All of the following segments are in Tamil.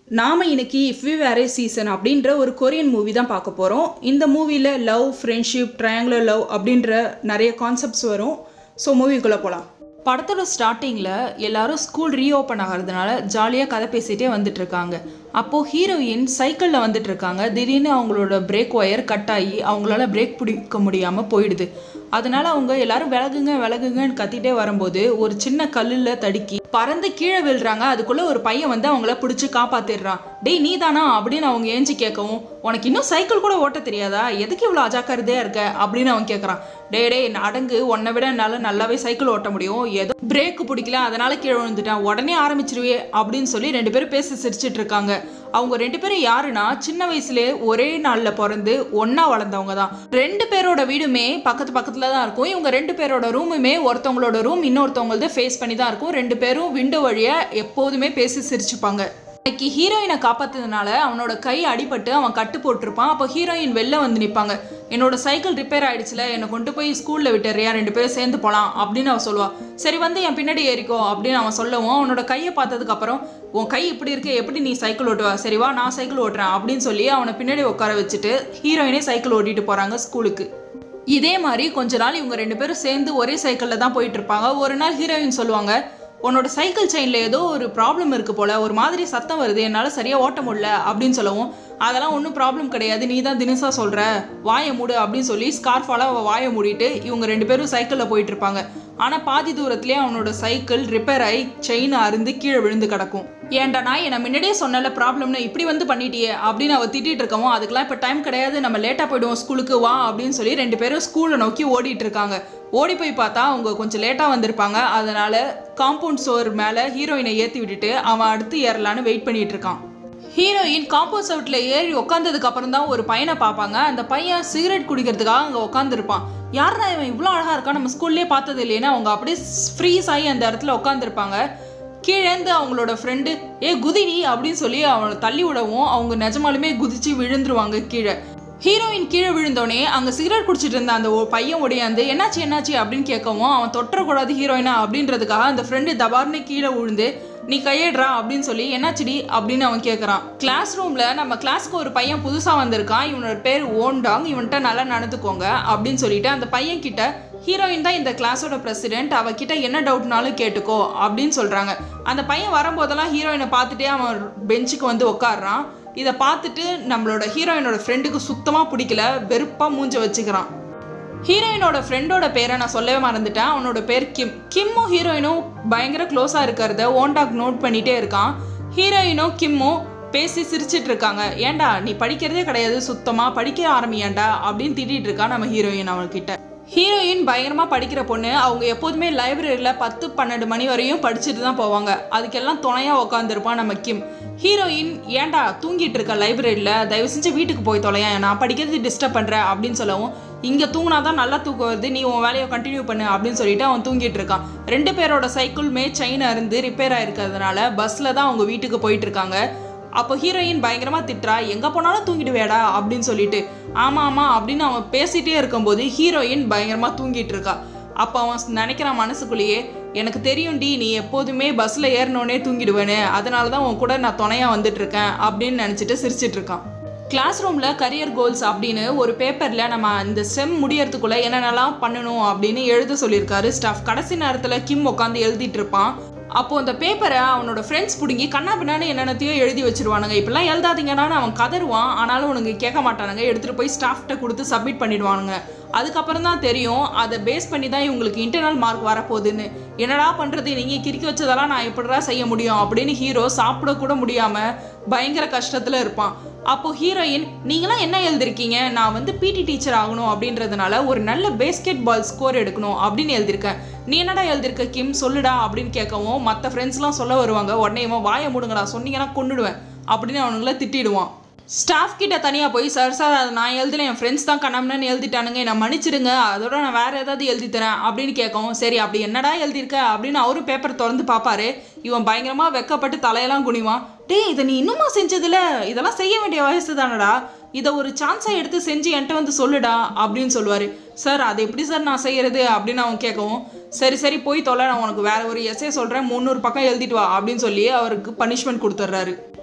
நாம இன்னைக்கு இஃப் வி வேரே சீசன் அப்படின்ற ஒரு கொரியன் மூவி தான் பார்க்க போகிறோம் இந்த மூவியில் லவ் ஃப்ரெண்ட்ஷிப் ட்ரையாங்குலர் லவ் அப்படின்ற நிறைய கான்செப்ட்ஸ் வரும் ஸோ மூவிக்குள்ளே போகலாம் படத்தோட ஸ்டார்டிங்கில் எல்லாரும் ஸ்கூல் ரீஓப்பன் ஆகிறதுனால ஜாலியாக கதை பேசிகிட்டே வந்துட்டு இருக்காங்க அப்போது ஹீரோயின் சைக்கிளில் வந்துட்டு இருக்காங்க திடீர்னு அவங்களோட பிரேக் ஒயர் கட் ஆகி அவங்களால பிரேக் பிடிக்க முடியாமல் போயிடுது அதனால அவங்க எல்லாரும் விலகுங்க விலகுங்கன்னு கத்திட்டே வரும்போது ஒரு சின்ன கல்லில் தடுக்கி பறந்து கீழே விழுறாங்க அதுக்குள்ள ஒரு பையன் வந்து அவங்கள பிடிச்சி காப்பாத்திடுறான் டேய் நீ தானா அப்படின்னு அவங்க ஏஞ்சி கேட்கவும் உனக்கு இன்னும் சைக்கிள் கூட ஓட்ட தெரியாதா எதுக்கு இவ்வளோ அஜாக்கிரதையா இருக்க அப்படின்னு அவன் கேட்குறான் டே டே அடங்கு உன்னை விட என்னால் நல்லாவே சைக்கிள் ஓட்ட முடியும் ஏதோ பிரேக் பிடிக்கல அதனால கீழே விழுந்துட்டான் உடனே ஆரம்பிச்சிருவே அப்படின்னு சொல்லி ரெண்டு பேரும் பேசி சிரிச்சிட்டு இருக்காங்க அவங்க ரெண்டு பேரும் யாருன்னா சின்ன வயசுலே ஒரே நாளில் பிறந்து ஒன்றா வளர்ந்தவங்க தான் ரெண்டு பேரோட வீடுமே பக்கத்து பக்கத்தில் தான் இருக்கும் இவங்க ரெண்டு பேரோட ரூமுமே ஒருத்தவங்களோட ரூம் இன்னொருத்தவங்களது ஃபேஸ் பண்ணி தான் இருக்கும் ரெண்டு பேரும் விண்டோ வழியாக எப்போதுமே பேசி சிரிச்சுப்பாங்க இன்னைக்கு ஹீரோயினை காப்பாத்துறதுனால அவனோட கை அடிபட்டு அவன் கட்டு போட்டிருப்பான் அப்போ ஹீரோயின் வெளில வந்து நிற்பாங்க என்னோட சைக்கிள் ரிப்பேர் ஆயிடுச்சுல என்னை கொண்டு போய் ஸ்கூலில் விட்டுறியா ரெண்டு பேரும் சேர்ந்து போகலாம் அப்படின்னு அவன் சொல்லுவா சரி வந்து என் பின்னாடி ஏறிக்கோ அப்படின்னு அவன் சொல்லவும் அவனோட கையை பார்த்ததுக்கு அப்புறம் உன் கை இப்படி இருக்கு எப்படி நீ சைக்கிள் ஓட்டுவா சரி வா நான் சைக்கிள் ஓட்டுறேன் அப்படின்னு சொல்லி அவனை பின்னாடி உட்கார வச்சுட்டு ஹீரோயினே சைக்கிள் ஓட்டிட்டு போகிறாங்க ஸ்கூலுக்கு இதே மாதிரி கொஞ்ச நாள் இவங்க ரெண்டு பேரும் சேர்ந்து ஒரே சைக்கிளில் தான் போயிட்டு இருப்பாங்க ஒரு நாள் ஹீரோயின் சொல்லுவாங்க உன்னோட சைக்கிள் செயினில் ஏதோ ஒரு ப்ராப்ளம் இருக்குது போல் ஒரு மாதிரி சத்தம் வருது என்னால் சரியாக ஓட்ட முடியல அப்படின்னு சொல்லவும் அதெல்லாம் ஒன்றும் ப்ராப்ளம் கிடையாது நீ தான் தினசா சொல்கிற வாயை மூடு அப்படின்னு சொல்லி ஸ்கார்ஃபால் அவள் வாயை மூடிட்டு இவங்க ரெண்டு பேரும் சைக்கிளில் போயிட்டு இருப்பாங்க ஆனால் பாதி தூரத்துலேயே அவனோட சைக்கிள் ரிப்பேர் ஆகி செயின் அருந்து கீழே விழுந்து கிடக்கும் ஏன்டா நான் என்னை முன்னாடியே சொன்னல ப்ராப்ளம்னு இப்படி வந்து பண்ணிட்டியே அப்படின்னு அவள் திட்டிட்டு இருக்கவும் அதுக்கெல்லாம் இப்போ டைம் கிடையாது நம்ம லேட்டாக போயிடுவோம் ஸ்கூலுக்கு வா அப்படின்னு சொல்லி ரெண்டு பேரும் ஸ்கூலை நோக்கி ஓடிட்டு இருக்காங்க ஓடி போய் பார்த்தா அவங்க கொஞ்சம் லேட்டாக வந்திருப்பாங்க அதனால காம்பவுண்ட் சோர் மேலே ஹீரோயினை ஏற்றி விட்டுட்டு அவன் அடுத்து ஏறலான்னு வெயிட் பண்ணிட்டு இருக்கான் ஹீரோயின் காம்பவுண்ட் சவுட்டில் ஏறி உட்காந்ததுக்கு அப்புறம் தான் ஒரு பையனை பார்ப்பாங்க அந்த பையன் சிகரெட் குடிக்கிறதுக்காக அங்கே உட்காந்துருப்பான் யாரா இவன் இவ்வளோ அழகாக இருக்கான் நம்ம ஸ்கூல்லேயே பார்த்தது இல்லைன்னா அவங்க அப்படியே ஃப்ரீஸ் ஆகி அந்த இடத்துல உட்காந்துருப்பாங்க கீழேந்து அவங்களோட ஃப்ரெண்டு ஏ குதிடி அப்படின்னு சொல்லி அவனை தள்ளி விடவும் அவங்க நிஜமாலுமே குதிச்சு விழுந்துருவாங்க கீழே ஹீரோயின் கீழே விழுந்தோடனே அங்கே சிகரெட் குடிச்சிட்டு இருந்த அந்த ஒ- பையன் ஒடியாந்து என்னாச்சு என்னாச்சு அப்படின்னு கேட்கவும் அவன் தொற்றக்கூடாது ஹீரோயினா அப்படின்றதுக்காக அந்த ஃப்ரெண்டு தபார்னு கீழே விழுந்து நீ கையேடுறா அப்படின்னு சொல்லி என்னாச்சுடி அப்படின்னு அவன் கேட்குறான் கிளாஸ் ரூமில் நம்ம கிளாஸ்க்கு ஒரு பையன் புதுசாக வந்திருக்கான் இவனோட பேர் ஓன்டாங் இவன்கிட்ட நல்லா நடந்துக்கோங்க அப்படின்னு சொல்லிட்டு அந்த பையன் கிட்ட ஹீரோயின் தான் இந்த கிளாஸோட பிரசிடென்ட் அவகிட்ட என்ன டவுட்னாலும் கேட்டுக்கோ அப்படின்னு சொல்கிறாங்க அந்த பையன் வரும்போதெல்லாம் ஹீரோயினை பார்த்துட்டே அவன் பெஞ்சுக்கு வந்து உட்காடுறான் இதை பார்த்துட்டு நம்மளோட ஹீரோயினோட ஃப்ரெண்டுக்கு சுத்தமாக பிடிக்கல வெறுப்பாக மூஞ்ச வச்சுக்கிறான் ஹீரோயினோட ஃப்ரெண்டோட பேரை நான் சொல்லவே மறந்துட்டேன் அவனோட பேர் கிம் கிம்மும் ஹீரோயினும் பயங்கர க்ளோஸாக இருக்கிறத ஓண்டாக் நோட் பண்ணிகிட்டே இருக்கான் ஹீரோயினும் கிம்மும் பேசி சிரிச்சிட்டு இருக்காங்க ஏன்டா நீ படிக்கிறதே கிடையாது சுத்தமாக படிக்க ஆரம்பியாண்டா அப்படின்னு திட்டிட்டு இருக்கான் நம்ம ஹீரோயின் அவன்கிட்ட ஹீரோயின் பயங்கரமாக படிக்கிற பொண்ணு அவங்க எப்போதுமே லைப்ரரியில் பத்து பன்னெண்டு மணி வரையும் படிச்சுட்டு தான் போவாங்க அதுக்கெல்லாம் துணையாக உட்காந்துருப்பான் நம்ம கிம் ஹீரோயின் ஏன்டா தூங்கிட்டு இருக்க லைப்ரரியில் தயவு செஞ்சு வீட்டுக்கு போய் தொலையேன் நான் படிக்கிறது டிஸ்டர்ப் பண்ணுறேன் அப்படின்னு சொல்லவும் இங்கே தூங்கினா தான் நல்லா தூக்கம் வருது நீ உன் வேலையை கண்டினியூ பண்ணு அப்படின்னு சொல்லிட்டு அவன் தூங்கிட்டு இருக்கான் ரெண்டு பேரோட சைக்கிளுமே செயின் அருந்து ரிப்பேர் ஆயிருக்கிறதுனால பஸ்ஸில் தான் அவங்க வீட்டுக்கு போயிட்டு இருக்காங்க அப்போ ஹீரோயின் பயங்கரமாக திட்டுறா எங்கே போனாலும் தூங்கிடுவேடா அப்படின்னு சொல்லிட்டு ஆமாம் ஆமாம் அப்படின்னு அவன் பேசிகிட்டே இருக்கும்போது ஹீரோயின் பயங்கரமாக தூங்கிட்டு இருக்கா அப்போ அவன் நினைக்கிறான் மனசுக்குள்ளேயே எனக்கு தெரியும்டி நீ எப்போதுமே பஸ்ஸில் ஏறினோடனே தூங்கிடுவேன்னு அதனால தான் உன் கூட நான் துணையாக வந்துட்டு இருக்கேன் அப்படின்னு நினச்சிட்டு சிரிச்சிட்டு இருக்கான் கிளாஸ் ரூமில் கரியர் கோல்ஸ் அப்படின்னு ஒரு பேப்பரில் நம்ம இந்த செம் முடியறதுக்குள்ளே என்னென்னலாம் பண்ணணும் அப்படின்னு எழுத சொல்லியிருக்காரு ஸ்டாஃப் கடைசி நேரத்தில் கிம் உட்காந்து எழுதிட்டு இருப்பான் அப்போ அந்த பேப்பரை அவனோட ஃப்ரெண்ட்ஸ் பிடுங்கி கண்ணா பின்னான்னு என்னென்னத்தையோ எழுதி வச்சிருவானுங்க இப்படிலாம் எழுதாதீங்கடான்னு அவன் கதறுவான் ஆனாலும் உனக்கு கேட்க மாட்டானுங்க எடுத்துகிட்டு போய் ஸ்டாஃப்கிட்ட கொடுத்து சப்மிட் பண்ணிடுவானுங்க அதுக்கப்புறம் தான் தெரியும் அதை பேஸ் பண்ணி தான் இவங்களுக்கு இன்டர்னல் மார்க் வரப்போகுதுன்னு என்னடா பண்ணுறது நீங்கள் கிறுக்கி வச்சதெல்லாம் நான் எப்படிடா செய்ய முடியும் அப்படின்னு ஹீரோ சாப்பிட கூட முடியாமல் பயங்கர கஷ்டத்தில் இருப்பான் அப்போ ஹீரோயின் நீங்களாம் என்ன எழுதிருக்கீங்க நான் வந்து பிடி டீச்சர் ஆகணும் அப்படின்றதுனால ஒரு நல்ல பேஸ்கெட் பால் ஸ்கோர் எடுக்கணும் அப்படின்னு எழுதியிருக்கேன் நீ என்னடா எழுதிருக்க கிம் சொல்லுடா அப்படின்னு கேட்கவும் மற்ற ஃப்ரெண்ட்ஸ்லாம் சொல்ல வருவாங்க உடனே இவன் வாயை மூடுங்கடா சொன்னீங்கன்னா கொன்னுடுவேன் அப்படின்னு அவனுங்கள திட்டிடுவான் ஸ்டாஃப் கிட்ட தனியாக போய் சார் சார் அதை நான் எழுதல என் ஃப்ரெண்ட்ஸ் தான் கண்ணாமன்னு எழுதிட்டானுங்க என்னை மன்னிச்சிடுங்க அதோட நான் வேறு ஏதாவது எழுதி தரேன் அப்படின்னு கேட்கவும் சரி அப்படி என்னடா எழுதியிருக்க அப்படின்னு அவரும் பேப்பர் திறந்து பார்ப்பாரு இவன் பயங்கரமாக வெக்கப்பட்டு தலையெல்லாம் குனிவான் டேய் இதை நீ இன்னுமா செஞ்சதில்ல இதெல்லாம் செய்ய வேண்டிய வயசு தானடா இதை ஒரு சான்ஸாக எடுத்து செஞ்சு என்கிட்ட வந்து சொல்லுடா அப்படின்னு சொல்லுவார் சார் அது எப்படி சார் நான் செய்யறது அப்படின்னு அவன் கேட்கவும் சரி சரி போய் தொலை நான் உனக்கு வேற ஒரு எஸ்ஏ சொல்கிறேன் முந்நூறு பக்கம் எழுதிட்டு வா அப்படின்னு சொல்லி அவருக்கு பனிஷ்மெண்ட் கொடுத்துட்றாரு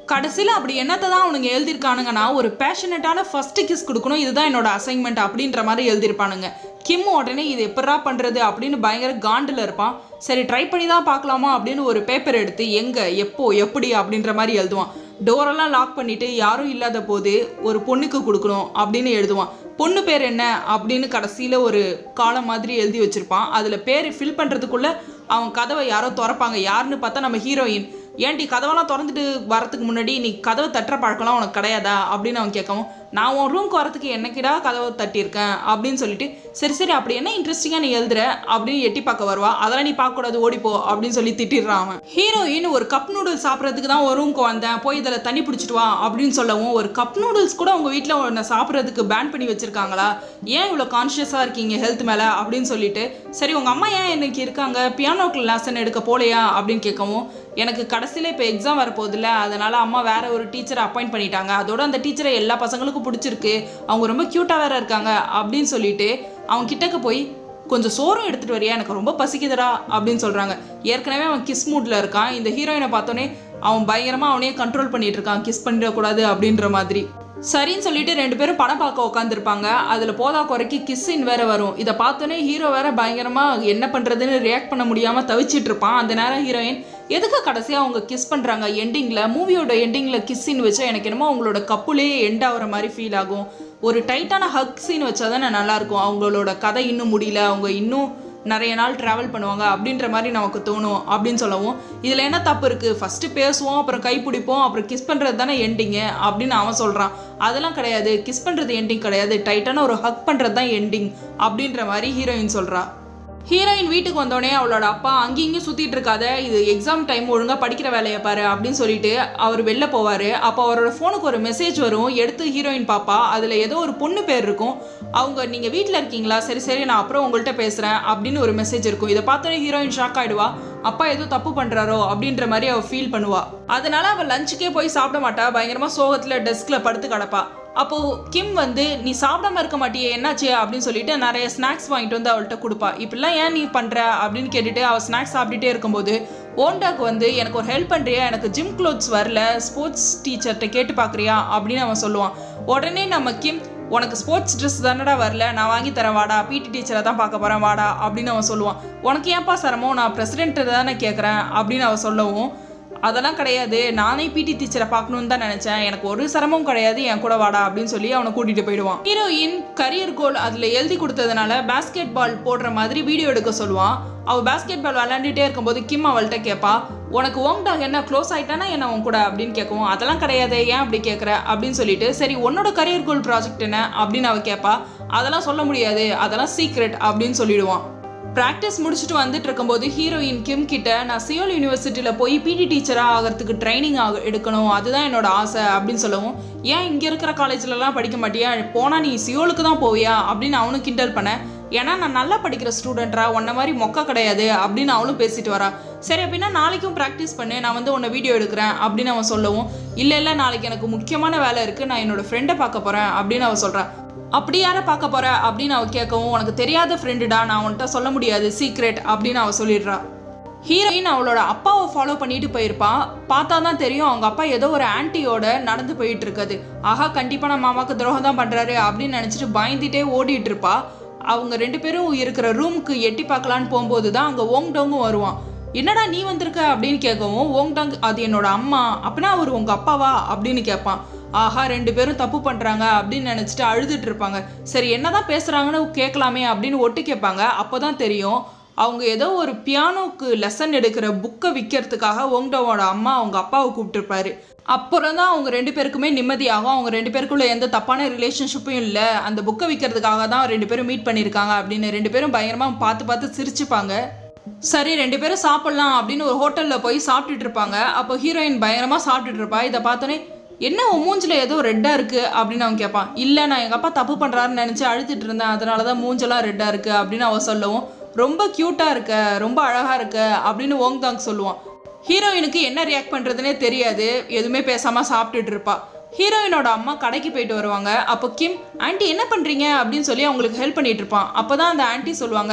கடைசியில் அப்படி என்னத்தை தான் அவனுங்க எழுதியிருக்கானுங்கன்னா ஒரு பேஷனட்டான ஃபர்ஸ்ட் கிஸ் கொடுக்கணும் இதுதான் என்னோட அசைன்மெண்ட் அப்படின்ற மாதிரி எழுதியிருப்பானுங்க கிம் உடனே இது எப்படா பண்ணுறது அப்படின்னு பயங்கர காண்டில் இருப்பான் சரி ட்ரை பண்ணி தான் பார்க்கலாமா அப்படின்னு ஒரு பேப்பர் எடுத்து எங்கே எப்போ எப்படி அப்படின்ற மாதிரி எழுதுவான் டோரெல்லாம் லாக் பண்ணிட்டு யாரும் இல்லாத போது ஒரு பொண்ணுக்கு கொடுக்கணும் அப்படின்னு எழுதுவான் பொண்ணு பேர் என்ன அப்படின்னு கடைசியில் ஒரு காலம் மாதிரி எழுதி வச்சிருப்பான் அதில் பேர் ஃபில் பண்ணுறதுக்குள்ளே அவன் கதவை யாரோ திறப்பாங்க யாருன்னு பார்த்தா நம்ம ஹீரோயின் ஏன்டி கதவெல்லாம் திறந்துட்டு வரதுக்கு முன்னாடி நீ கதவை தட்டுற பழக்கம்லாம் உனக்கு கிடையாதா அப்படின்னு அவன் கேட்கவும் நான் உன் ரூம்க்கு வரதுக்கு என்னக்கிடா கதவை தட்டியிருக்கேன் அப்படின்னு சொல்லிட்டு சரி சரி அப்படி என்ன இன்ட்ரெஸ்டிங்காக நீ எழுதுற அப்படின்னு எட்டி பார்க்க வருவா அதெல்லாம் நீ பார்க்கக்கூடாது ஓடிப்போ அப்படின்னு சொல்லி திட்டிடுறான் அவன் ஹீரோயின் ஒரு கப் நூடுல்ஸ் சாப்பிட்றதுக்கு தான் ஒரு ரூம்க்கு வந்தேன் போய் இதில் தண்ணி பிடிச்சிட்டு வா அப்படின்னு சொல்லவும் ஒரு கப் நூடுல்ஸ் கூட உங்கள் வீட்டில் உன்னை சாப்பிட்றதுக்கு பேன் பண்ணி வச்சிருக்காங்களா ஏன் இவ்வளோ கான்ஷியஸாக இருக்கீங்க ஹெல்த் மேலே அப்படின்னு சொல்லிட்டு சரி உங்கள் அம்மா ஏன் இன்னைக்கு இருக்காங்க பியானோ லெசன் எடுக்க போலையா அப்படின்னு கேட்கவும் எனக்கு கடைசியில் இப்போ எக்ஸாம் வரப்போகுதுல்ல அதனால் அம்மா வேற ஒரு டீச்சரை அப்பாயிண்ட் பண்ணிட்டாங்க அதோட அந்த டீச்சரை எல்லா பசங்களுக்கும் பிடிச்சிருக்கு அவங்க ரொம்ப க்யூட்டாக வேற இருக்காங்க அப்படின்னு சொல்லிட்டு அவங்க கிட்டக்க போய் கொஞ்சம் சோறும் எடுத்துகிட்டு வரியா எனக்கு ரொம்ப பசிக்குதுடா அப்படின்னு சொல்கிறாங்க ஏற்கனவே அவன் கிஸ் மூடில் இருக்கான் இந்த ஹீரோயினை பார்த்தோன்னே அவன் பயங்கரமாக அவனையே கண்ட்ரோல் பண்ணிட்டு இருக்கான் கிஸ் பண்ணிடக்கூடாது அப்படின்ற மாதிரி சரின்னு சொல்லிட்டு ரெண்டு பேரும் படம் பார்க்க உட்காந்துருப்பாங்க அதில் போதா குறைக்கு கிஸ்ஸின் வேற வரும் இதை பார்த்தோன்னே ஹீரோ வேற பயங்கரமாக என்ன பண்ணுறதுன்னு ரியாக்ட் பண்ண முடியாமல் தவிச்சிட்டு இருப்பான் அந்த நேரம் ஹீரோயின் எதுக்கு கடைசியாக அவங்க கிஸ் பண்ணுறாங்க எண்டிங்கில் மூவியோட எண்டிங்கில் கிஸ்ஸின் வச்சா எனக்கு என்னமோ அவங்களோட கப்புலேயே எண்ட் ஆகிற மாதிரி ஃபீல் ஆகும் ஒரு டைட்டான ஹக் சீன் வச்சா தானே நல்லாயிருக்கும் அவங்களோட கதை இன்னும் முடியல அவங்க இன்னும் நிறைய நாள் ட்ராவல் பண்ணுவாங்க அப்படின்ற மாதிரி நமக்கு தோணும் அப்படின்னு சொல்லவும் இதில் என்ன தப்பு இருக்குது ஃபஸ்ட்டு பேசுவோம் அப்புறம் கை பிடிப்போம் அப்புறம் கிஸ் பண்ணுறது தானே எண்டிங்கு அப்படின்னு அவன் சொல்கிறான் அதெல்லாம் கிடையாது கிஸ் பண்ணுறது எண்டிங் கிடையாது டைட்டான ஒரு ஹக் பண்ணுறது தான் எண்டிங் அப்படின்ற மாதிரி ஹீரோயின் சொல்கிறா ஹீரோயின் வீட்டுக்கு வந்தோடனே அவளோட அப்பா அங்கேயும் இங்கேயும் சுற்றிட்டு இருக்காத இது எக்ஸாம் டைம் ஒழுங்காக படிக்கிற வேலையை பாரு அப்படின்னு சொல்லிட்டு அவர் வெளில போவார் அப்போ அவரோட ஃபோனுக்கு ஒரு மெசேஜ் வரும் எடுத்து ஹீரோயின் பாப்பா அதில் ஏதோ ஒரு பொண்ணு பேர் இருக்கும் அவங்க நீங்கள் வீட்டில் இருக்கீங்களா சரி சரி நான் அப்புறம் உங்கள்கிட்ட பேசுகிறேன் அப்படின்னு ஒரு மெசேஜ் இருக்கும் இதை பார்த்தோன்னே ஹீரோயின் ஷாக் ஆகிடுவா அப்பா ஏதோ தப்பு பண்ணுறாரோ அப்படின்ற மாதிரி அவள் ஃபீல் பண்ணுவா அதனால அவள் லஞ்சுக்கே போய் சாப்பிட மாட்டா பயங்கரமாக சோகத்தில் டெஸ்கில் படுத்து கிடப்பா அப்போது கிம் வந்து நீ சாப்பிடாம இருக்க மாட்டியே என்னாச்சு அப்படின்னு சொல்லிட்டு நிறைய ஸ்நாக்ஸ் வாங்கிட்டு வந்து அவள்கிட்ட கொடுப்பா இப்படிலாம் ஏன் நீ பண்ணுற அப்படின்னு கேட்டுட்டு அவள் ஸ்நாக்ஸ் சாப்பிட்டுட்டே இருக்கும்போது ஓண்டாக்கு வந்து எனக்கு ஒரு ஹெல்ப் பண்ணுறியா எனக்கு ஜிம் க்ளோத்ஸ் வரல ஸ்போர்ட்ஸ் டீச்சர்கிட்ட கேட்டு பார்க்குறியா அப்படின்னு அவன் சொல்லுவான் உடனே நம்ம கிம் உனக்கு ஸ்போர்ட்ஸ் ட்ரெஸ் தானடா வரல நான் வாங்கி தரேன் வாடா பிடி டீச்சரை தான் பார்க்க போகிறேன் வாடா அப்படின்னு அவன் சொல்லுவான் உனக்கு ஏன்ப்பா சிரமம் நான் பிரசிடென்ட்டை தானே கேட்குறேன் அப்படின்னு அவன் சொல்லவும் அதெல்லாம் கிடையாது நானே பிடி டீச்சரை பார்க்கணுன்னு தான் நினச்சேன் எனக்கு ஒரு சிரமம் கிடையாது என் கூட வாடா அப்படின்னு சொல்லி அவனை கூட்டிகிட்டு போயிடுவான் ஹீரோயின் கரியர் கோல் அதில் எழுதி கொடுத்ததுனால பாஸ்கெட் பால் போடுற மாதிரி வீடியோ எடுக்க சொல்லுவான் அவள் பாஸ்கெட் பால் விளாண்டுட்டே இருக்கும்போது கிம் அவள்கிட்ட கேட்பா உனக்கு ஓங் டாக் என்ன க்ளோஸ் ஆயிட்டானா என்ன உன் கூட அப்படின்னு கேட்கவும் அதெல்லாம் கிடையாது ஏன் அப்படி கேட்குற அப்படின்னு சொல்லிட்டு சரி உன்னோட கரியர் கோல் ப்ராஜெக்ட் என்ன அப்படின்னு அவள் கேட்பா அதெல்லாம் சொல்ல முடியாது அதெல்லாம் சீக்ரெட் அப்படின்னு சொல்லிடுவான் ப்ராக்டிஸ் முடிச்சுட்டு வந்துட்டு இருக்கும்போது ஹீரோயின் கிம் கிட்ட நான் சியோல் யூனிவர்சிட்டியில் போய் பிடி டீச்சராக ஆகிறதுக்கு ட்ரைனிங் ஆக எடுக்கணும் அதுதான் என்னோட ஆசை அப்படின்னு சொல்லவும் ஏன் இங்கே இருக்கிற காலேஜ்லலாம் படிக்க மாட்டியா போனால் நீ சியோலுக்கு தான் போவியா அப்படின்னு அவனும் கிண்டல் பண்ண ஏன்னா நான் நல்லா படிக்கிற ஸ்டூடெண்ட்ரா உன்ன மாதிரி மொக்க கிடையாது அப்படின்னு அவளும் பேசிட்டு வரா சரி அப்படின்னா நாளைக்கும் ப்ராக்டிஸ் பண்ணு நான் வந்து உன்னை வீடியோ எடுக்கிறேன் அப்படின்னு அவன் சொல்லவும் இல்லை இல்லை நாளைக்கு எனக்கு முக்கியமான வேலை இருக்குது நான் என்னோட ஃப்ரெண்டை பார்க்க போகிறேன் அப்படின்னு அவன் சொல்கிறான் அப்படி யாரை பார்க்க போற அப்படின்னு அவ கேட்கவும் உனக்கு தெரியாத ஃப்ரெண்டுடா நான் உன்கிட்ட சொல்ல முடியாது சீக்ரெட் அப்படின்னு அவ சொல்லிடுறா ஹீரோயின் அவளோட அப்பாவை ஃபாலோ பண்ணிட்டு போயிருப்பா பார்த்தா தான் தெரியும் அவங்க அப்பா ஏதோ ஒரு ஆன்ட்டியோட நடந்து போயிட்டு இருக்குது ஆஹா கண்டிப்பாக நம்ம மாமாவுக்கு துரோகம் தான் பண்ணுறாரு அப்படின்னு நினச்சிட்டு பயந்துட்டே ஓடிட்டு இருப்பா அவங்க ரெண்டு பேரும் இருக்கிற ரூமுக்கு எட்டி பார்க்கலான்னு போகும்போது தான் அங்கே ஓங் டோங்கும் வருவான் என்னடா நீ வந்திருக்க அப்படின்னு கேட்கவும் ஓங் டாங் அது என்னோட அம்மா அப்படின்னா அவர் உங்கள் அப்பாவா அப்படின்னு கேட்பான் ஆஹா ரெண்டு பேரும் தப்பு பண்ணுறாங்க அப்படின்னு நினச்சிட்டு அழுதுட்டு இருப்பாங்க சரி என்னதான் பேசுகிறாங்கன்னு கேட்கலாமே அப்படின்னு ஒட்டு கேட்பாங்க அப்போ தான் தெரியும் அவங்க ஏதோ ஒரு பியானோக்கு லெசன் எடுக்கிற புக்கை விற்கிறதுக்காக ஓங்டோவோட அம்மா அவங்க அப்பாவை கூப்பிட்டுருப்பாரு அப்புறம் தான் அவங்க ரெண்டு பேருக்குமே நிம்மதியாகும் அவங்க ரெண்டு பேருக்குள்ள எந்த தப்பான ரிலேஷன்ஷிப்பும் இல்லை அந்த புக்கை விற்கிறதுக்காக தான் ரெண்டு பேரும் மீட் பண்ணியிருக்காங்க அப்படின்னு ரெண்டு பேரும் பயங்கரமாக பார்த்து பார்த்து சிரிச்சுப்பாங்க சரி ரெண்டு பேரும் சாப்பிட்லாம் அப்படின்னு ஒரு ஹோட்டலில் போய் சாப்பிட்டுட்டு இருப்பாங்க அப்போ ஹீரோயின் பயங்கரமாக சாப்பிட்டுட்டு இருப்பா இதை பார்த்தோன்னே என்ன உன் மூஞ்சில ஏதோ ரெட்டாக இருக்குது அப்படின்னு அவன் கேட்பான் இல்லை நான் எங்கள் அப்பா தப்பு பண்ணுறாருன்னு நினச்சி அழுத்திட்டு இருந்தேன் அதனால தான் மூஞ்செல்லாம் ரெட்டாக இருக்குது அப்படின்னு அவன் சொல்லவும் ரொம்ப க்யூட்டாக இருக்க ரொம்ப அழகாக இருக்க அப்படின்னு ஓங் தாங் சொல்லுவான் ஹீரோயினுக்கு என்ன ரியாக்ட் பண்ணுறதுனே தெரியாது எதுவுமே பேசாமல் சாப்பிட்டுட்டு இருப்பா ஹீரோயினோட அம்மா கடைக்கு போயிட்டு வருவாங்க அப்போ கிம் ஆண்டி என்ன பண்ணுறீங்க அப்படின்னு சொல்லி அவங்களுக்கு ஹெல்ப் பண்ணிட்டு இருப்பான் அப்போ தான் அந்த ஆண்டி சொல்லுவாங்க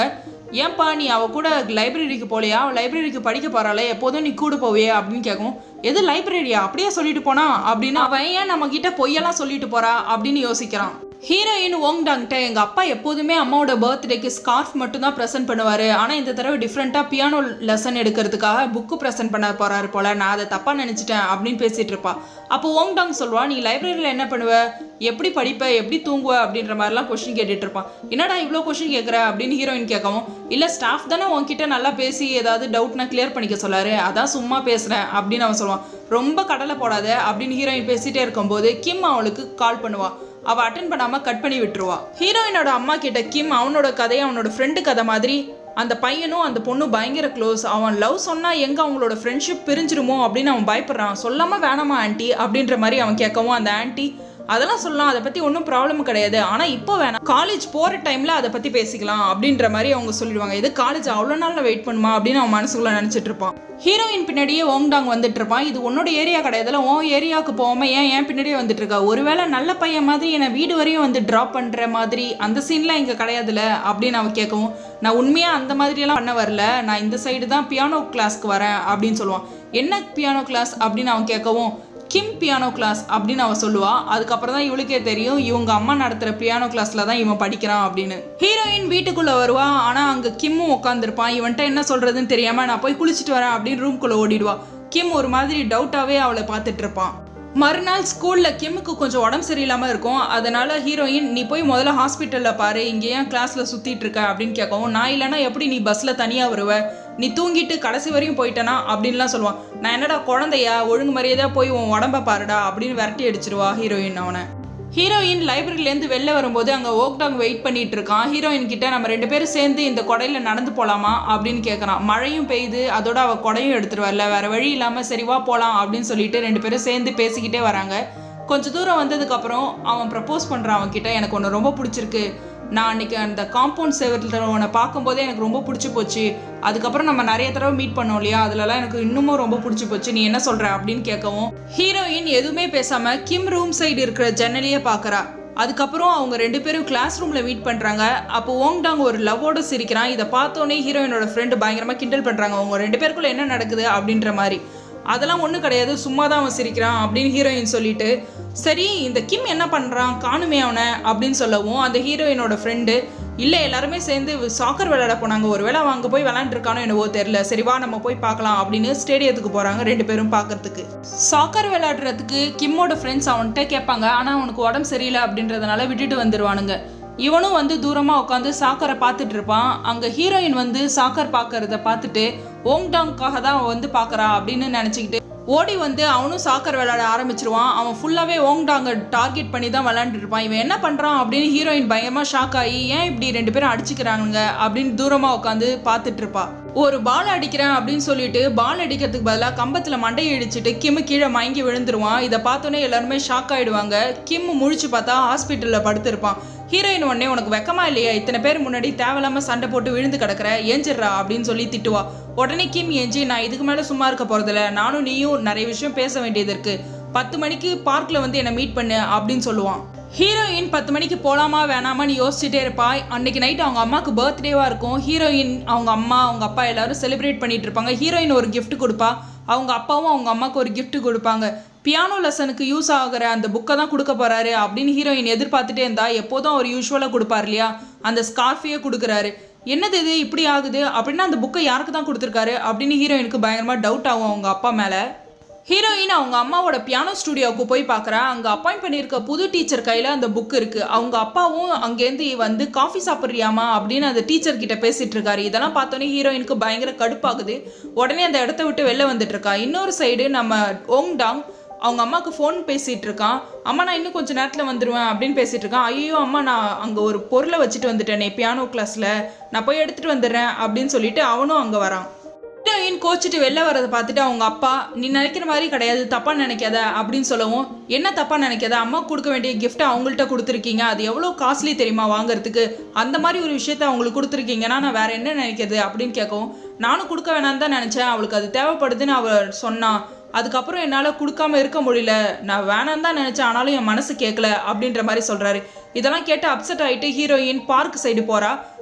ஏன்பா நீ அவ கூட லைப்ரரிக்கு போகலையா லைப்ரரிக்கு படிக்க போறாளே எப்போதும் நீ கூட போவியே அப்படின்னு கேட்கும் எது லைப்ரரியா அப்படியே சொல்லிட்டு போனா அப்படின்னு அவன் ஏன் நம்ம கிட்ட பொய்யெல்லாம் சொல்லிட்டு போறா அப்படின்னு யோசிக்கிறான் ஹீரோயின் ஓங் டாங்கிட்ட எங்கள் அப்பா எப்போதுமே அம்மாவோட பர்த்டேக்கு ஸ்கார்ஃப் மட்டும் தான் ப்ரெசென்ட் பண்ணுவார் ஆனால் இந்த தடவை டிஃப்ரெண்ட்டாக பியானோ லெசன் எடுக்கிறதுக்காக புக்கு ப்ரெசென்ட் பண்ண போகிறாரு போல நான் அதை தப்பாக நினச்சிட்டேன் அப்படின்னு பேசிகிட்டு இருப்பா அப்போ ஓங் டாங் சொல்வா நீ லைப்ரரியில் என்ன பண்ணுவ எப்படி படிப்ப எப்படி தூங்குவ அப்படின்ற மாதிரிலாம் கொஷின் கேட்டுட்டு இருப்பான் என்னடா இவ்வளோ கொஷின் கேட்குற அப்படின்னு ஹீரோயின் கேட்கவும் இல்லை ஸ்டாஃப் தானே உன்கிட்ட நல்லா பேசி ஏதாவது டவுட்னா கிளியர் பண்ணிக்க சொல்லாரு அதான் சும்மா பேசுகிறேன் அப்படின்னு அவன் சொல்லுவான் ரொம்ப கடலை போடாத அப்படின்னு ஹீரோயின் பேசிகிட்டே இருக்கும்போது கிம் அவளுக்கு கால் பண்ணுவான் அவள் அட்டன் பண்ணாமல் கட் பண்ணி விட்டுருவா ஹீரோயினோட அம்மா கிட்ட கிம் அவனோட கதையை அவனோட ஃப்ரெண்டு கதை மாதிரி அந்த பையனும் அந்த பொண்ணும் பயங்கர க்ளோஸ் அவன் லவ் சொன்னால் எங்கே அவங்களோட ஃப்ரெண்ட்ஷிப் பிரிஞ்சிருமோ அப்படின்னு அவன் பயப்படுறான் சொல்லாமல் வேணாமா ஆண்டி அப்படின்ற மாதிரி அவன் கேட்கவும் அந்த ஆண்டி அதெல்லாம் சொல்லலாம் அதை பற்றி ஒன்றும் ப்ராப்ளம் கிடையாது ஆனால் இப்போ வேணாம் காலேஜ் போகிற டைமில் அதை பற்றி பேசிக்கலாம் அப்படின்ற மாதிரி அவங்க சொல்லிடுவாங்க இது காலேஜ் அவ்வளோ நாளில் வெயிட் பண்ணுமா அப்படின்னு அவன் மனசுக்குள்ளே நினச்சிட்டு இருப்பான் ஹீரோயின் பின்னாடியே ஓங்டாங் வந்துட்டு இருப்பான் இது உன்னோட ஏரியா கிடையாதுல உன் ஏரியாவுக்கு போகாம ஏன் ஏன் பின்னாடியே வந்துட்டு இருக்கா ஒருவேளை நல்ல பையன் மாதிரி என்னை வீடு வரையும் வந்து ட்ராப் பண்ணுற மாதிரி அந்த சீன்லாம் இங்கே கிடையாதுல அப்படின்னு அவன் கேட்கவும் நான் உண்மையாக அந்த மாதிரியெல்லாம் பண்ண வரல நான் இந்த சைடு தான் பியானோ கிளாஸ்க்கு வரேன் அப்படின்னு சொல்லுவான் என்ன பியானோ கிளாஸ் அப்படின்னு அவன் கேட்கவும் கிம் பியானோ கிளாஸ் அப்படின்னு அவ சொல்லுவா அதுக்கப்புறம் தான் இவளுக்கே தெரியும் இவங்க அம்மா நடத்துகிற பியானோ கிளாஸ்ல தான் இவன் படிக்கிறான் அப்படின்னு ஹீரோயின் வீட்டுக்குள்ளே வருவா ஆனால் அங்கே கிம்மும் உட்காந்துருப்பான் இவன்ட்ட என்ன சொல்கிறதுன்னு தெரியாமல் நான் போய் குளிச்சுட்டு வரேன் அப்படின்னு ரூம்குள்ளே ஓடிடுவா கிம் ஒரு மாதிரி டவுட்டாகவே அவளை பார்த்துட்டு இருப்பான் மறுநாள் ஸ்கூலில் கிம்முக்கு கொஞ்சம் உடம்பு சரியில்லாமல் இருக்கும் அதனால ஹீரோயின் நீ போய் முதல்ல ஹாஸ்பிட்டலில் பாரு இங்கே ஏன் கிளாஸில் சுற்றிட்டு இருக்க அப்படின்னு கேட்கவும் நான் இல்லைனா எப்படி நீ பஸ்ஸில் தனியாக வருவ நீ தூங்கிட்டு கடைசி வரையும் போயிட்டனா அப்படின்லாம் சொல்லுவான் நான் என்னடா குழந்தையா ஒழுங்கு மரியாதையாக போய் உன் உடம்ப பாருடா அப்படின்னு விரட்டி அடிச்சிருவா ஹீரோயின் அவனை ஹீரோயின் லைப்ரரியிலேருந்து வெளில வரும்போது அங்கே ஓக்டாங் வெயிட் பண்ணிட்டு இருக்கான் ஹீரோயின் கிட்ட நம்ம ரெண்டு பேரும் சேர்ந்து இந்த கொடையில் நடந்து போகலாமா அப்படின்னு கேட்குறான் மழையும் பெய்யுது அதோட அவள் கொடையும் எடுத்துட்டு வரல வேற வழி இல்லாமல் சரி வா போகலாம் அப்படின்னு சொல்லிட்டு ரெண்டு பேரும் சேர்ந்து பேசிக்கிட்டே வராங்க கொஞ்ச தூரம் வந்ததுக்கப்புறம் அவன் ப்ரப்போஸ் பண்ணுறான் அவன்கிட்ட எனக்கு ஒன்று ரொம்ப பிடிச்சிருக்கு நான் அன்னைக்கு அந்த காம்பவுண்ட் செவரில் உன்னை பார்க்கும்போதே எனக்கு ரொம்ப பிடிச்சி போச்சு அதுக்கப்புறம் நம்ம நிறைய தடவை மீட் பண்ணோம் இல்லையா அதுலலாம் எனக்கு இன்னமும் ரொம்ப பிடிச்சி போச்சு நீ என்ன சொல்ற அப்படின்னு கேட்கவும் ஹீரோயின் எதுவுமே பேசாம கிம் ரூம் சைடு இருக்கிற ஜன்னலையே பார்க்கறா அதுக்கப்புறம் அவங்க ரெண்டு பேரும் கிளாஸ் ரூம்ல மீட் பண்றாங்க அப்போ ஓங்டாங் ஒரு லவ்வோட சிரிக்கிறான் இதை பார்த்தோன்னே ஹீரோயினோட ஃப்ரெண்டு பயங்கரமா கிண்டல் பண்றாங்க அவங்க ரெண்டு பேருக்குள்ள என்ன நடக்குது அப்படின்ற மாதிரி அதெல்லாம் ஒன்றும் கிடையாது சும்மா தான் அவன் சிரிக்கிறான் அப்படின்னு ஹீரோயின் சொல்லிட்டு சரி இந்த கிம் என்ன பண்ணுறான் காணுமே அவனை அப்படின்னு சொல்லவும் அந்த ஹீரோயினோட ஃப்ரெண்டு இல்லை எல்லாருமே சேர்ந்து சாக்கர் விளையாட போனாங்க ஒருவேளை அவன் அங்கே போய் விளாண்டுருக்கானோ என்னவோ தெரில சரி வா நம்ம போய் பார்க்கலாம் அப்படின்னு ஸ்டேடியத்துக்கு போகிறாங்க ரெண்டு பேரும் பார்க்கறதுக்கு சாக்கர் விளையாடுறதுக்கு கிம்மோட ஃப்ரெண்ட்ஸ் அவன்கிட்ட கேட்பாங்க ஆனால் அவனுக்கு உடம்பு சரியில்லை அப்படின்றதுனால விட்டுட்டு வந்துடுவானுங்க இவனும் வந்து தூரமாக உட்காந்து சாக்கரை பார்த்துட்டு இருப்பான் அங்கே ஹீரோயின் வந்து சாக்கர் பார்க்கறத பார்த்துட்டு ஓங்டாங்காக தான் அவன் வந்து பார்க்கறா அப்படின்னு நினச்சிக்கிட்டு ஓடி வந்து அவனும் சாக்கர் விளையாட ஆரம்பிச்சிருவான் அவன் ஃபுல்லாகவே ஓங்டாங்க டார்கெட் பண்ணி தான் விளையாண்டுட்டு இருப்பான் இவன் என்ன பண்ணுறான் அப்படின்னு ஹீரோயின் பயங்கரமாக ஷாக் ஆகி ஏன் இப்படி ரெண்டு பேரும் அடிச்சுக்கிறாங்க அப்படின்னு தூரமாக உட்காந்து பார்த்துட்டு இருப்பா ஒரு பால் அடிக்கிறேன் அப்படின்னு சொல்லிட்டு பால் அடிக்கிறதுக்கு பதிலாக கம்பத்தில் மண்டையை இடிச்சிட்டு கிம் கீழே மயங்கி விழுந்துருவான் இதை பார்த்தோன்னே எல்லாருமே ஷாக் ஆயிடுவாங்க கிம் முழிச்சு பார்த்தா ஹாஸ்பிட்டலில் படுத்திருப்பான் ஹீரோயின் உடனே உனக்கு வெக்கமா இல்லையா இத்தனை பேர் முன்னாடி தேவையில்லாம சண்டை போட்டு விழுந்து கிடக்குற ஏஞ்சிடுறா அப்படின்னு சொல்லி திட்டுவா உடனே கிம் ஏஞ்சி நான் இதுக்கு மேலே சும்மா இருக்க போறதில்ல நானும் நீயும் நிறைய விஷயம் பேச வேண்டியது இருக்கு பத்து மணிக்கு பார்க்கில் வந்து என்னை மீட் பண்ணு அப்படின்னு சொல்லுவான் ஹீரோயின் பத்து மணிக்கு போகலாமா வேணாமான்னு யோசிச்சுட்டே இருப்பா அன்னைக்கு நைட் அவங்க அம்மாவுக்கு பர்த்டேவாக இருக்கும் ஹீரோயின் அவங்க அம்மா அவங்க அப்பா எல்லாரும் செலிப்ரேட் பண்ணிட்டு இருப்பாங்க ஹீரோயின் ஒரு gift கொடுப்பா அவங்க அப்பாவும் அவங்க அம்மாவுக்கு ஒரு gift கொடுப்பாங்க பியானோ லெசனுக்கு யூஸ் ஆகிற அந்த புக்கை தான் கொடுக்க போறாரு அப்படின்னு ஹீரோயின் எதிர்பார்த்துட்டே இருந்தா எப்போதும் அவர் யூஸ்வலாக கொடுப்பார் இல்லையா அந்த ஸ்கார்ஃபையே கொடுக்குறாரு என்னது இது இப்படி ஆகுது அப்படின்னா அந்த புக்கை யாருக்கு தான் கொடுத்துருக்காரு அப்படின்னு ஹீரோயினுக்கு பயங்கரமாக டவுட் ஆகும் அவங்க அப்பா மேலே ஹீரோயின் அவங்க அம்மாவோட பியானோ ஸ்டுடியோவுக்கு போய் பார்க்குறா அங்கே அப்பாயிண்ட் பண்ணியிருக்க புது டீச்சர் கையில் அந்த புக் இருக்குது அவங்க அப்பாவும் அங்கேருந்து வந்து காஃபி சாப்பிட்றியாமா அப்படின்னு அந்த டீச்சர் கிட்ட பேசிட்டு இருக்காரு இதெல்லாம் பார்த்தோன்னே ஹீரோயினுக்கு பயங்கர கடுப்பாகுது உடனே அந்த இடத்த விட்டு வெளில வந்துட்டு இருக்கா இன்னொரு சைடு நம்ம ஓங் டாங் அவங்க அம்மாவுக்கு ஃபோன் பேசிகிட்டு இருக்கான் அம்மா நான் இன்னும் கொஞ்சம் நேரத்தில் வந்துடுவேன் அப்படின்னு பேசிகிட்டு இருக்கான் ஐயோ அம்மா நான் அங்கே ஒரு பொருளை வச்சுட்டு வந்துட்டேனே பியானோ கிளாஸில் நான் போய் எடுத்துகிட்டு வந்துடுறேன் அப்படின்னு சொல்லிட்டு அவனும் அங்கே வரான் ஹீரோயின் கோச்சிட்டு வெளில வரதை பார்த்துட்டு அவங்க அப்பா நீ நினைக்கிற மாதிரி கிடையாது தப்பா நினைக்காத அப்படின்னு சொல்லவும் என்ன தப்பா நினைக்காத அம்மா கொடுக்க வேண்டிய gift அவங்கள்ட்ட கொடுத்துருக்கீங்க அது எவ்வளோ காஸ்ட்லி தெரியுமா வாங்குறதுக்கு அந்த மாதிரி ஒரு விஷயத்த அவங்களுக்கு கொடுத்துருக்கீங்கன்னா நான் வேற என்ன நினைக்கிறது அப்படின்னு கேட்கவும் நானும் கொடுக்க வேணாம்னு தான் நினச்சேன் அவளுக்கு அது தேவைப்படுதுன்னு அவ சொன்னா அதுக்கப்புறம் என்னால் கொடுக்காம இருக்க முடியல நான் வேணாம் தான் நினச்சேன் ஆனாலும் என் மனசு கேட்கல அப்படின்ற மாதிரி சொல்கிறாரு இதெல்லாம் கேட்டு அப்செட் ஆகிட்டு ஹீரோயின் பார்க் சைடு போகிறா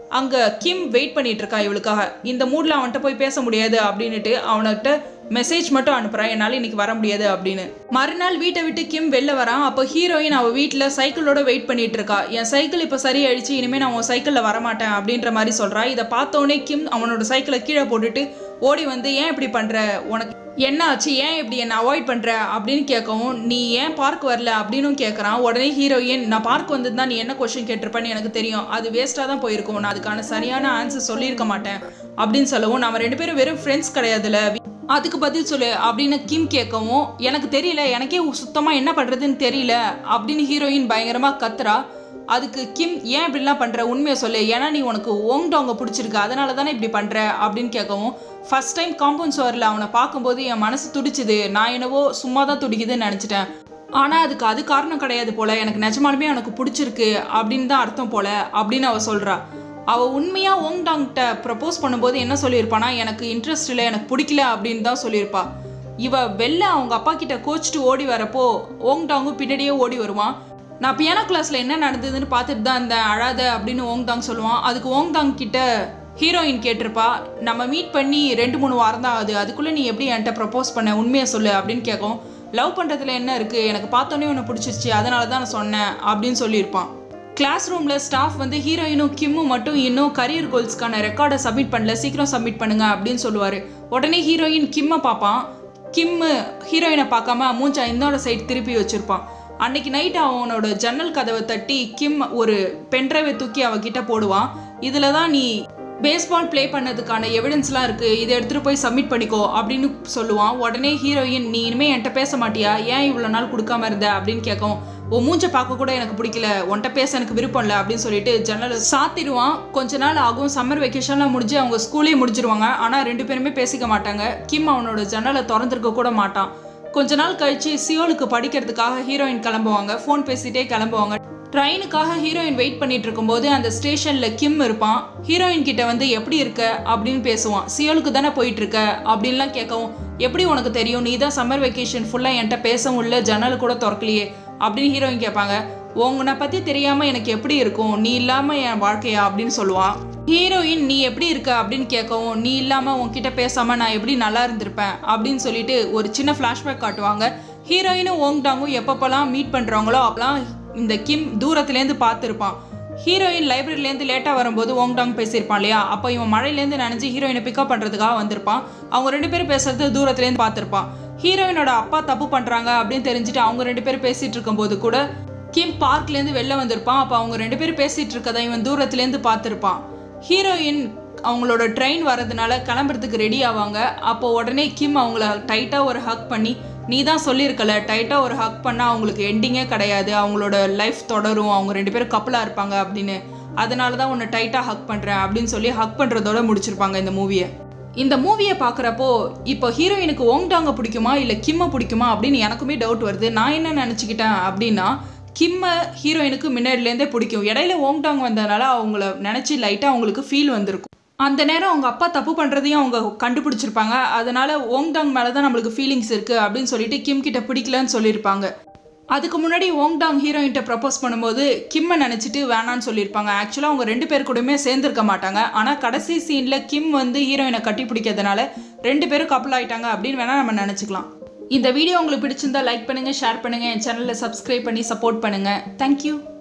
அங்கே கிம் வெயிட் பண்ணிட்டு இருக்கா இவளுக்காக இந்த மூடில் அவன்கிட்ட போய் பேச முடியாது அப்படின்னுட்டு அவன்கிட்ட மெசேஜ் மட்டும் அனுப்புகிறான் என்னால் இன்னைக்கு வர முடியாது அப்படின்னு மறுநாள் வீட்டை விட்டு கிம் வெளில வரான் அப்போ ஹீரோயின் அவள் வீட்டில் சைக்கிளோட வெயிட் பண்ணிட்டு இருக்கா என் சைக்கிள் இப்போ சரியாயிடுச்சு இனிமேல் நான் உன் சைக்கிளில் வரமாட்டேன் அப்படின்ற மாதிரி சொல்கிறா இதை பார்த்தோன்னே கிம் அவனோட சைக்கிளை கீழே போட்டுட்டு ஓடி வந்து ஏன் இப்படி பண்ணுற உனக்கு என்ன ஆச்சு ஏன் இப்படி என்னை அவாய்ட் பண்ணுற அப்படின்னு கேட்கவும் நீ ஏன் பார்க் வரல அப்படின்னும் கேட்குறான் உடனே ஹீரோயின் நான் பார்க் வந்திருந்தா நீ என்ன கொஷின் கேட்டிருப்பேன்னு எனக்கு தெரியும் அது வேஸ்ட்டாக தான் போயிருக்கும் நான் அதுக்கான சரியான ஆன்சர் சொல்லியிருக்க மாட்டேன் அப்படின்னு சொல்லவும் நம்ம ரெண்டு பேரும் வெறும் ஃப்ரெண்ட்ஸ் கிடையாதுல்ல அதுக்கு பதில் சொல்லு அப்படின்னு கிம் கேட்கவும் எனக்கு தெரியல எனக்கே சுத்தமாக என்ன பண்ணுறதுன்னு தெரியல அப்படின்னு ஹீரோயின் பயங்கரமாக கத்துறா அதுக்கு கிம் ஏன் இப்படிலாம் பண்ணுற உண்மையை சொல்லு ஏன்னா நீ உனக்கு ஓங்டாங்க பிடிச்சிருக்கு அதனால தானே இப்படி பண்ணுற அப்படின்னு கேட்கவும் ஃபர்ஸ்ட் டைம் காம்பவுண்ட் சுவரில் அவனை பார்க்கும்போது என் மனசு துடிச்சுது நான் என்னவோ சும்மா தான் துடிக்குதுன்னு நினச்சிட்டேன் ஆனால் அதுக்கு அது காரணம் கிடையாது போல எனக்கு நிஜமாலுமே எனக்கு பிடிச்சிருக்கு அப்படின்னு தான் அர்த்தம் போல அப்படின்னு அவ சொல்கிறா அவள் உண்மையாக ஓங்டாங்கிட்ட ப்ரப்போஸ் பண்ணும்போது என்ன சொல்லியிருப்பானா எனக்கு இன்ட்ரெஸ்ட் இல்லை எனக்கு பிடிக்கல அப்படின்னு தான் சொல்லியிருப்பா இவ வெளில அவங்க அப்பா கிட்ட கோச்சிட்டு ஓடி வரப்போ ஓங்டாங்கும் பின்னாடியே ஓடி வருவான் நான் பியானோ கிளாஸில் என்ன நடந்ததுன்னு பார்த்துட்டு தான் இருந்தேன் அழாத அப்படின்னு ஓங்தாங் சொல்லுவான் அதுக்கு ஓங்தாங் கிட்ட ஹீரோயின் கேட்டிருப்பா நம்ம மீட் பண்ணி ரெண்டு மூணு வாரம் தான் ஆகுது அதுக்குள்ளே நீ எப்படி என்கிட்ட ப்ரப்போஸ் பண்ண உண்மையை சொல்லு அப்படின்னு கேட்கும் லவ் பண்ணுறதுல என்ன இருக்குது எனக்கு பார்த்தோன்னே உன்னை பிடிச்சிருச்சு அதனால தான் நான் சொன்னேன் அப்படின்னு சொல்லியிருப்பான் கிளாஸ் ரூமில் ஸ்டாஃப் வந்து ஹீரோயினும் கிம்மும் மட்டும் இன்னும் கரியர் கோல்ஸ்க்கான ரெக்கார்டை சப்மிட் பண்ணல சீக்கிரம் சப்மிட் பண்ணுங்க அப்படின்னு சொல்லுவார் உடனே ஹீரோயின் கிம்மை பார்ப்பான் கிம்மு ஹீரோயினை பார்க்காம மூஞ்சா இன்னொரு சைடு திருப்பி வச்சிருப்பான் அன்னைக்கு நைட் அவனோட ஜன்னல் கதவை தட்டி கிம் ஒரு பென்ட்ரைவை தூக்கி அவகிட்ட போடுவான் இதில் தான் நீ பேஸ்பால் ப்ளே பண்ணதுக்கான எவிடன்ஸ்லாம் இருக்குது இதை எடுத்துகிட்டு போய் சப்மிட் பண்ணிக்கோ அப்படின்னு சொல்லுவான் உடனே ஹீரோயின் நீ இனிமேல் என்கிட்ட பேச மாட்டியா ஏன் இவ்வளோ நாள் கொடுக்காம இருந்த அப்படின்னு கேட்கும் உன் மூஞ்ச பார்க்க கூட எனக்கு பிடிக்கல உன்கிட்ட பேச எனக்கு விருப்பம் இல்லை அப்படின்னு சொல்லிட்டு ஜன்னலை சாத்திடுவான் கொஞ்ச நாள் ஆகும் சம்மர் வெக்கேஷன்லாம் முடிஞ்சு அவங்க ஸ்கூலே முடிஞ்சிருவாங்க ஆனால் ரெண்டு பேருமே பேசிக்க மாட்டாங்க கிம் அவனோட ஜன்னலை திறந்திருக்க கூட மாட்டான் கொஞ்ச நாள் கழிச்சு சியோலுக்கு படிக்கிறதுக்காக ஹீரோயின் கிளம்புவாங்க ஃபோன் பேசிட்டே கிளம்புவாங்க ட்ரெயினுக்காக ஹீரோயின் வெயிட் பண்ணிட்டு இருக்கும்போது அந்த ஸ்டேஷன்ல கிம் இருப்பான் ஹீரோயின் கிட்ட வந்து எப்படி இருக்க அப்படின்னு பேசுவான் சியோலுக்கு தானே போயிட்டு இருக்க அப்படின்லாம் கேட்கவும் எப்படி உனக்கு தெரியும் நீ தான் சம்மர் வெக்கேஷன் ஃபுல்லாக என்கிட்ட பேசவும் இல்லை ஜன்னல் கூட திறக்கலையே அப்படின்னு ஹீரோயின் கேட்பாங்க உங்களை பற்றி தெரியாமல் எனக்கு எப்படி இருக்கும் நீ இல்லாமல் என் வாழ்க்கையா அப்படின்னு சொல்லுவான் ஹீரோயின் நீ எப்படி இருக்க அப்படின்னு கேட்கவும் நீ இல்லாமல் உன்கிட்ட பேசாமல் நான் எப்படி நல்லா இருந்திருப்பேன் அப்படின்னு சொல்லிட்டு ஒரு சின்ன ஃப்ளாஷ்பேக் காட்டுவாங்க ஹீரோயினும் ஓங்டாங்கும் எப்பப்போலாம் மீட் பண்ணுறாங்களோ அப்போலாம் இந்த கிம் தூரத்துலேருந்து பார்த்துருப்பான் ஹீரோயின் லைப்ரரியிலேருந்து லேட்டாக வரும்போது ஓங்டாங் பேசியிருப்பான் இல்லையா அப்போ இவன் மழையிலேருந்து நினைஞ்சு ஹீரோயினை பிக்கப் பண்ணுறதுக்காக வந்திருப்பான் அவங்க ரெண்டு பேரும் பேசுறது தூரத்துலேருந்து பார்த்துருப்பான் ஹீரோயினோட அப்பா தப்பு பண்ணுறாங்க அப்படின்னு தெரிஞ்சுட்டு அவங்க ரெண்டு பேரும் பேசிகிட்டு இருக்கும்போது கூட கிம் பார்க்லேருந்து வெளில வந்திருப்பான் அப்போ அவங்க ரெண்டு பேரும் பேசிகிட்டு இருக்கதை இவன் தூரத்துலேருந்து பார்த்துருப்பான் ஹீரோயின் அவங்களோட ட்ரெயின் வரதுனால கிளம்புறதுக்கு ரெடி ஆவாங்க அப்போ உடனே கிம் அவங்கள டைட்டாக ஒரு ஹக் பண்ணி நீ தான் சொல்லியிருக்கல டைட்டாக ஒரு ஹக் பண்ணால் அவங்களுக்கு எண்டிங்கே கிடையாது அவங்களோட லைஃப் தொடரும் அவங்க ரெண்டு பேரும் கப்பலாக இருப்பாங்க அப்படின்னு அதனால தான் உன்னை டைட்டாக ஹக் பண்ணுறேன் அப்படின்னு சொல்லி ஹக் பண்ணுறதோட முடிச்சிருப்பாங்க இந்த மூவியை இந்த மூவியை பார்க்குறப்போ இப்போ ஹீரோயினுக்கு ஓங்டாங்க பிடிக்குமா இல்லை கிம்மை பிடிக்குமா அப்படின்னு எனக்குமே டவுட் வருது நான் என்ன நினச்சிக்கிட்டேன் அப்படின்னா கிம்மை ஹீரோயினுக்கு முன்னாடிலேருந்தே பிடிக்கும் இடையில ஓங்டாங் வந்ததுனால அவங்கள நினச்சி லைட்டாக அவங்களுக்கு ஃபீல் வந்திருக்கும் அந்த நேரம் அவங்க அப்பா தப்பு பண்ணுறதையும் அவங்க கண்டுபிடிச்சிருப்பாங்க அதனால ஓங்டாங் மேலே தான் நம்மளுக்கு ஃபீலிங்ஸ் இருக்குது அப்படின்னு சொல்லிட்டு கிம் கிட்ட பிடிக்கலன்னு சொல்லியிருப்பாங்க அதுக்கு முன்னாடி ஓங்டாங் ஹீரோயின்ட்ட ப்ரப்போஸ் பண்ணும்போது கிம்மை நினச்சிட்டு வேணான்னு சொல்லியிருப்பாங்க ஆக்சுவலாக அவங்க ரெண்டு பேர் கூடயுமே சேர்ந்துருக்க மாட்டாங்க ஆனால் கடைசி சீனில் கிம் வந்து ஹீரோயினை கட்டி பிடிக்கிறதுனால ரெண்டு பேரும் கப்பல் ஆயிட்டாங்க அப்படின்னு வேணால் நம்ம நினச்சிக்கலாம் இந்த வீடியோ உங்களுக்கு பிடிச்சிருந்தா லைக் பண்ணுங்கள் ஷேர் பண்ணுங்கள் என் சேனலில் சப்ஸ்கிரைப் பண்ணி சப்போர்ட் பண்ணுங்கள் தேங்க்யூ